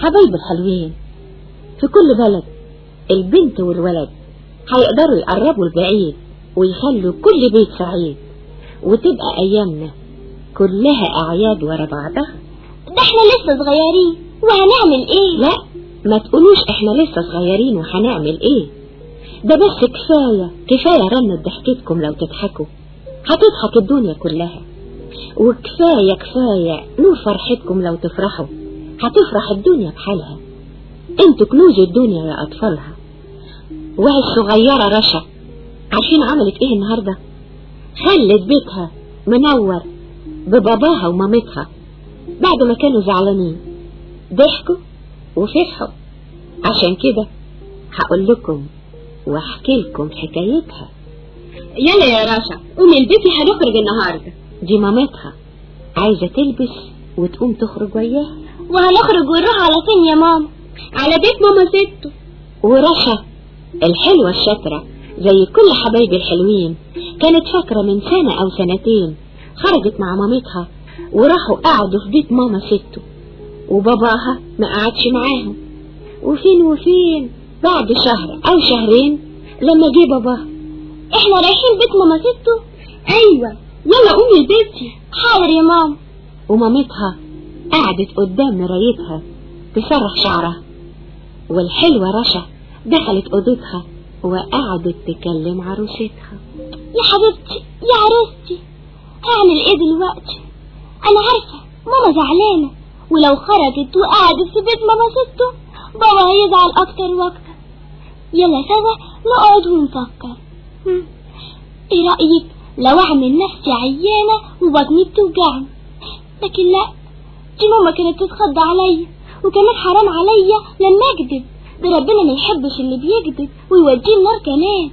حبايب الحلوين في كل بلد البنت والولد هيقدروا يقربوا البعيد ويخلوا كل بيت سعيد وتبقى أيامنا كلها أعياد ورا بعضها ده احنا لسه صغيرين وهنعمل ايه لا ما تقولوش احنا لسه صغيرين وهنعمل ايه ده بس كفاية كفاية رنة ضحكتكم لو تضحكوا هتضحك الدنيا كلها وكفاية كفاية نور فرحتكم لو تفرحوا هتفرح الدنيا بحالها انتوا كنوز الدنيا يا أطفالها وهي الصغيرة رشا عارفين عملت ايه النهاردة خلت بيتها منور بباباها ومامتها بعد ما كانوا زعلانين ضحكوا وفرحوا عشان كده هقول لكم واحكي لكم حكايتها يلا يا رشا قومي البسي هنخرج النهارده دي مامتها عايزة تلبس وتقوم تخرج وياها وهنخرج ونروح على فين يا ماما على بيت ماما ستو ورشا الحلوة الشاطرة زي كل حبايبي الحلوين كانت فاكرة من سنة أو سنتين خرجت مع مامتها وراحوا قعدوا في بيت ماما ستو وباباها ما قعدش معاهم وفين وفين بعد شهر أو شهرين لما جه باباها احنا رايحين بيت ماما ستو ايوه يلا قومي البسي حاضر يا ماما ومامتها قعدت قدام مرايتها تسرح شعرها والحلوة رشا دخلت أوضتها وقعدت تكلم عروستها يا حبيبتي يا عروستي هعمل ايه دلوقتي انا عارفة ماما زعلانة ولو خرجت وقعدت في بيت ماما ستو بابا هيزعل اكتر واكتر يلا سوا نقعد ونفكر هم، ايه رأيك لو اعمل نفسي عيانة وبطني بتوجعني لكن لا دي ماما كانت تتخض عليا وكمان حرام عليا لما اكذب ده ربنا ما يحبش اللي بيكذب ويوديه النار كمان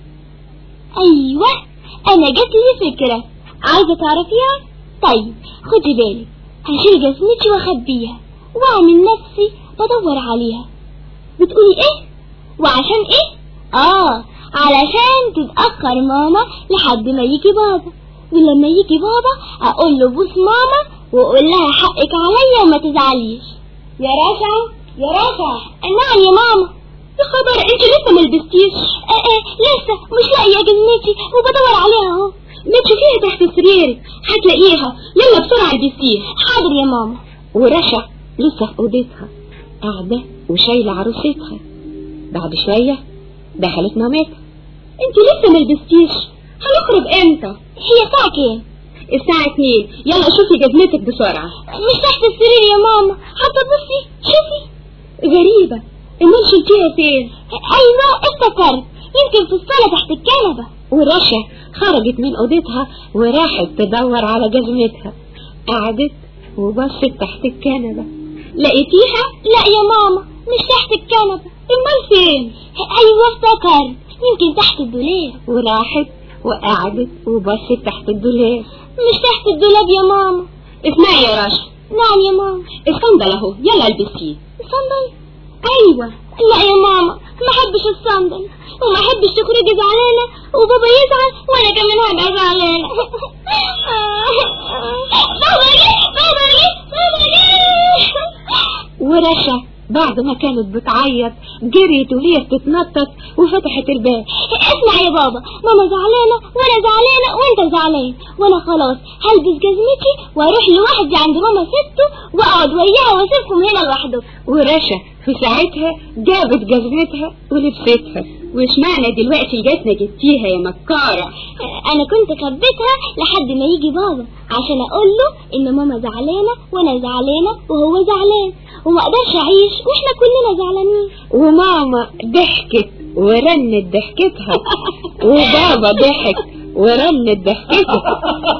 ايوه انا جات لي فكرة عايزة تعرفيها طيب خدي بالك هشيل جزمتي واخبيها واعمل نفسي بدور عليها بتقولي ايه وعشان ايه اه علشان تتأخر ماما لحد ما يجي بابا ولما يجي بابا اقول له بوس ماما واقول لها حقك عليا وما تزعليش يا رشا يا رشا نعم يا ماما يا خبر انت لسه ما لبستيش اه اه لسه مش لاقيه جزمتي وبدور عليها اهو ما تشوفيها تحت سريرك هتلاقيها يلا بسرعه البسيها حاضر يا ماما ورشا لسه في أوضتها قاعدة وشايلة عروستها بعد شوية دخلت مامتها انت لسه ما لبستيش هنخرج امتى هي الساعه كام الساعة اتنين يلا شوفي جزمتك بسرعة مش تحت السرير يا ماما حتى بصي شوفي غريبة امال شلتيها فين ايوه افتكرت يمكن في الصالة تحت الكنبة ورشا خرجت من أوضتها وراحت تدور على جزمتها قعدت وبصت تحت الكنبة لقيتيها لا يا ماما مش تحت الكنبة امال فين ايوه افتكرت يمكن تحت الدولاب وراحت وقعدت وبصت تحت الدولاب مش تحت الدولاب يا ماما اسمعي يا رشا نعم يا ماما الصندل اهو يلا البسيه الصندل ايوه لا يا ماما ما احبش الصندل وما احبش تخرجي زعلانه وبابا يزعل وانا كمان هبقى زعلانه بابا جه بابا جه بابا جه ورشا بعد ما كانت بتعيط جريت وهي بتتنطط وفتحت الباب اسمع يا بابا ماما زعلانة وانا زعلانة وانت زعلان وانا خلاص هلبس جزمتي واروح لوحدي عند ماما ستو واقعد وياها واسيبكم هنا لوحدكم ورشا في ساعتها جابت جزمتها ولبستها وش معنى دلوقتي الجزمة جبتيها يا مكارة انا كنت خبيتها لحد ما يجي بابا عشان اقول له ان ماما زعلانة وانا زعلانة وهو زعلان وما اقدرش اعيش واحنا كلنا زعلانين وماما ضحكت ورنت ضحكتها وبابا ضحك ورنت ضحكتها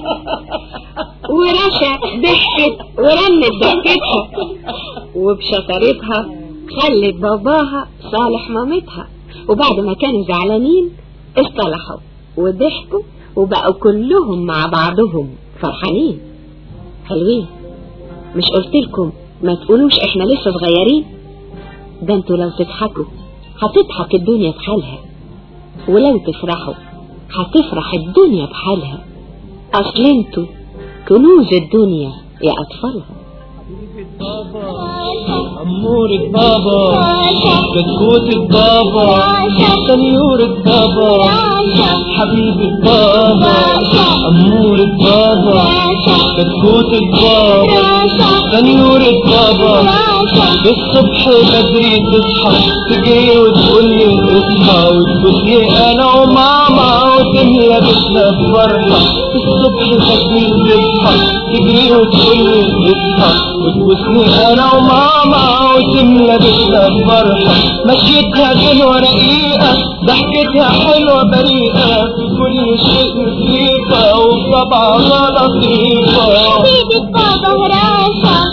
ورشا ضحكت ورنت ضحكتها وبشطارتها خلت باباها صالح مامتها وبعد ما كانوا زعلانين اصطلحوا وضحكوا وبقوا كلهم مع بعضهم فرحانين حلوين مش قلت لكم ما تقولوش احنا لسه صغيرين ده انتوا لو تضحكوا هتضحك الدنيا بحالها ولو تفرحوا هتفرح الدنيا بحالها اصل انتوا كنوز الدنيا يا اطفالها بابا أمورة بابا راشا كتكوتة بابا راشا سنيورة بابا راشا حبيبة بابا أمورة بابا راشا كتكوتة بابا راشا سنيورة بابا راشا الصبح بدري تصحى تجري وتقولي اصحى وتبوسني انا وماما وتملى بيتنا بفرحة الصبح بدري تصحى تجري وتقولي اصحى وتبوسني انا وماما وتملى بيتنا بفرحة مشيتها حلوة رقيقة ضحكتها حلوة بريئة في كل شيء نظيفة وطبعها لطيفة حبيبة بابا راشا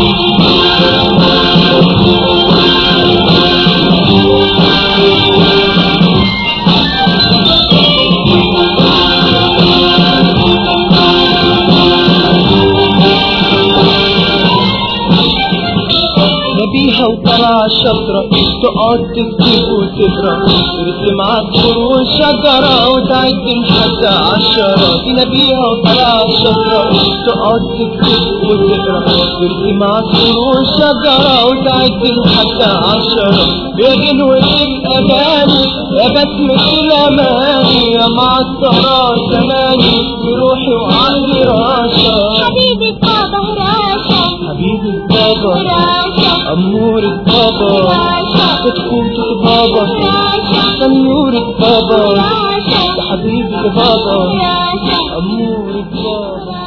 نبيها وطلع الشطرة تقعد تكتب وتقرا ترسم عصفور وشجرة وتعد لحتى عشرة في نبيها وطلع الشطرة تقعد تكتب وتقرا ترسم عصفور وشجرة وتعد لحتى عشرة يا غنوة الأغاني يا بسمة الأماني يا معطرة زماني بروحي وعندي راشا حبيبة بابا راشا حبيبي بابا راشا أمورة بابا راشا كتكوتة بابا راشا سنورة بابا راشا يا حبيبي بابا راشا أمورة بابا